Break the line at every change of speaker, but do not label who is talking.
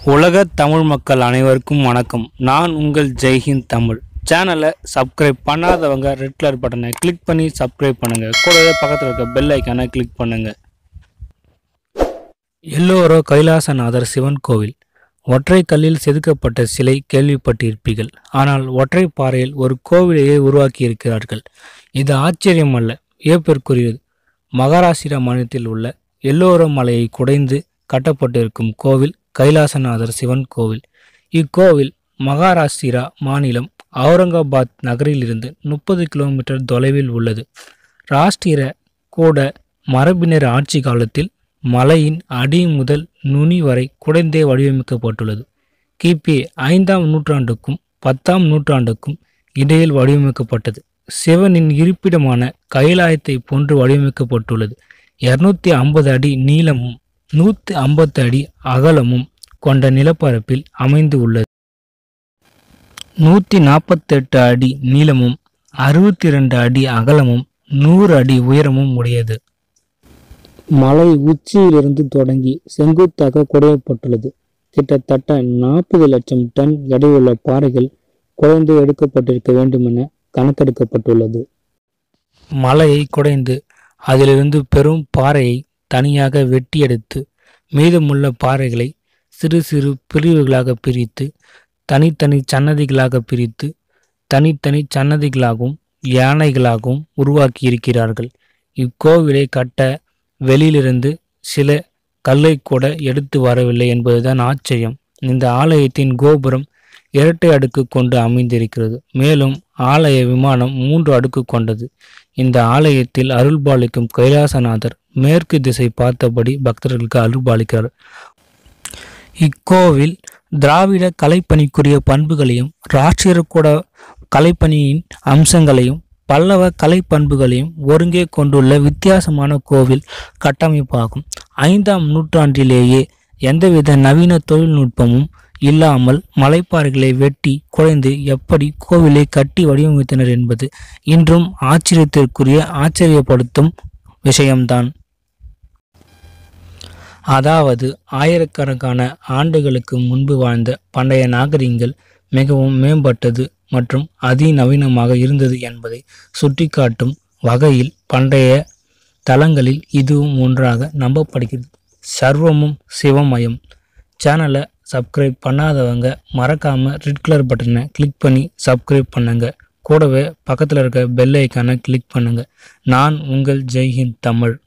உலக தமிழ் மக்கள் அனைவருக்கும் வணக்கம் நான் உங்கள் ஜெய்ஹிந்த் தமிழ் சேனலை சப்ஸ்கிரைப் பண்ணாதவங்க ரெட் கலர் பட்டனை கிளிக் பண்ணி சப்ஸ்கிரைப் பண்ணுங்க கூடவே பக்கத்தில் இருக்க பெல் ஐக்கானை கிளிக் பண்ணுங்க எல்லோரோ கைலாசநாதர் சிவன் கோவில் ஒற்றை கல்லில் செதுக்கப்பட்ட சிலை கேள்விப்பட்டிருப்பீர்கள் ஆனால் ஒற்றை பாறையில் ஒரு கோவிலையே உருவாக்கி இருக்கிறார்கள் இது ஆச்சரியம் அல்ல வியப்பிற்குரியது மகாராஷ்டிரா மாநிலத்தில் உள்ள எல்லோரோ மலையை குடைந்து கட்டப்பட்டிருக்கும் கோவில் கைலாசநாதர் சிவன் கோவில் இக்கோவில் மகாராஷ்டிரா மாநிலம் அவுரங்காபாத் நகரிலிருந்து முப்பது கிலோமீட்டர் தொலைவில் உள்ளது ராஷ்டிர கூட மரபினர் ஆட்சி காலத்தில் மலையின் அடி முதல் நுனி வரை குடைந்தே வடிவமைக்கப்பட்டுள்ளது கிபி ஐந்தாம் நூற்றாண்டுக்கும் பத்தாம் நூற்றாண்டுக்கும் இடையில் வடிவமைக்கப்பட்டது சிவனின் இருப்பிடமான கைலாயத்தை போன்று வடிவமைக்கப்பட்டுள்ளது இருநூத்தி ஐம்பது அடி நீளமும் நூற்றி ஐம்பத்து அடி அகலமும் கொண்ட நிலப்பரப்பில் அமைந்து உள்ளது நூற்றி நாற்பத்தெட்டு அடி நீளமும் அறுபத்தி ரெண்டு அடி அகலமும் நூறு அடி உயரமும் உடையது மலை உச்சியிலிருந்து தொடங்கி செங்குத்தாக குடையப்பட்டுள்ளது கிட்டத்தட்ட நாற்பது லட்சம் டன் எடையுள்ள பாறைகள் குறைந்து எடுக்கப்பட்டிருக்க வேண்டுமென கணக்கெடுக்கப்பட்டுள்ளது மலையை குடைந்து அதிலிருந்து பெரும் பாறையை தனியாக வெட்டி எடுத்து மீதமுள்ள பாறைகளை சிறு சிறு பிரிவுகளாக பிரித்து தனித்தனி சன்னதிகளாக பிரித்து தனித்தனி சன்னதிகளாகவும் யானைகளாகவும் உருவாக்கி இருக்கிறார்கள் இக்கோவிலை கட்ட வெளியிலிருந்து சில கல்லை கூட எடுத்து வரவில்லை என்பதுதான் ஆச்சரியம் இந்த ஆலயத்தின் கோபுரம் இரட்டை அடுக்கு கொண்டு அமைந்திருக்கிறது மேலும் ஆலய விமானம் மூன்று அடுக்கு கொண்டது இந்த ஆலயத்தில் அருள்பாலிக்கும் கைலாசநாதர் மேற்கு திசை பார்த்தபடி பக்தர்களுக்கு அருள்பாலிக்கிறார் இக்கோவில் திராவிட கலைப்பணிக்குரிய பண்புகளையும் ராஷ்டிரக்கூட கலைப்பணியின் அம்சங்களையும் பல்லவ கலைப்பண்புகளையும் ஒருங்கே கொண்டுள்ள வித்தியாசமான கோவில் கட்டமைப்பாகும் ஐந்தாம் நூற்றாண்டிலேயே எந்தவித நவீன தொழில்நுட்பமும் இல்லாமல் மலைப்பாறைகளை வெட்டி குறைந்து எப்படி கோவிலை கட்டி வடிவமைத்தனர் என்பது இன்றும் ஆச்சரியத்திற்குரிய ஆச்சரியப்படுத்தும் விஷயம்தான் அதாவது ஆயிரக்கணக்கான ஆண்டுகளுக்கு முன்பு வாழ்ந்த பண்டைய நாகரிகங்கள் மிகவும் மேம்பட்டது மற்றும் அதிநவீனமாக இருந்தது என்பதை சுட்டிக்காட்டும் வகையில் பண்டைய தலங்களில் இதுவும் ஒன்றாக நம்பப்படுகிறது சர்வமும் சிவமயம் சேனலை சப்ஸ்கிரைப் பண்ணாதவங்க மறக்காமல் ரெட் கலர் பட்டனை கிளிக் பண்ணி சப்ஸ்கிரைப் பண்ணுங்க கூடவே பக்கத்தில் இருக்க பெல் ஐக்கானை கிளிக் பண்ணுங்க நான் உங்கள் ஜெய்ஹிந்த் தமிழ்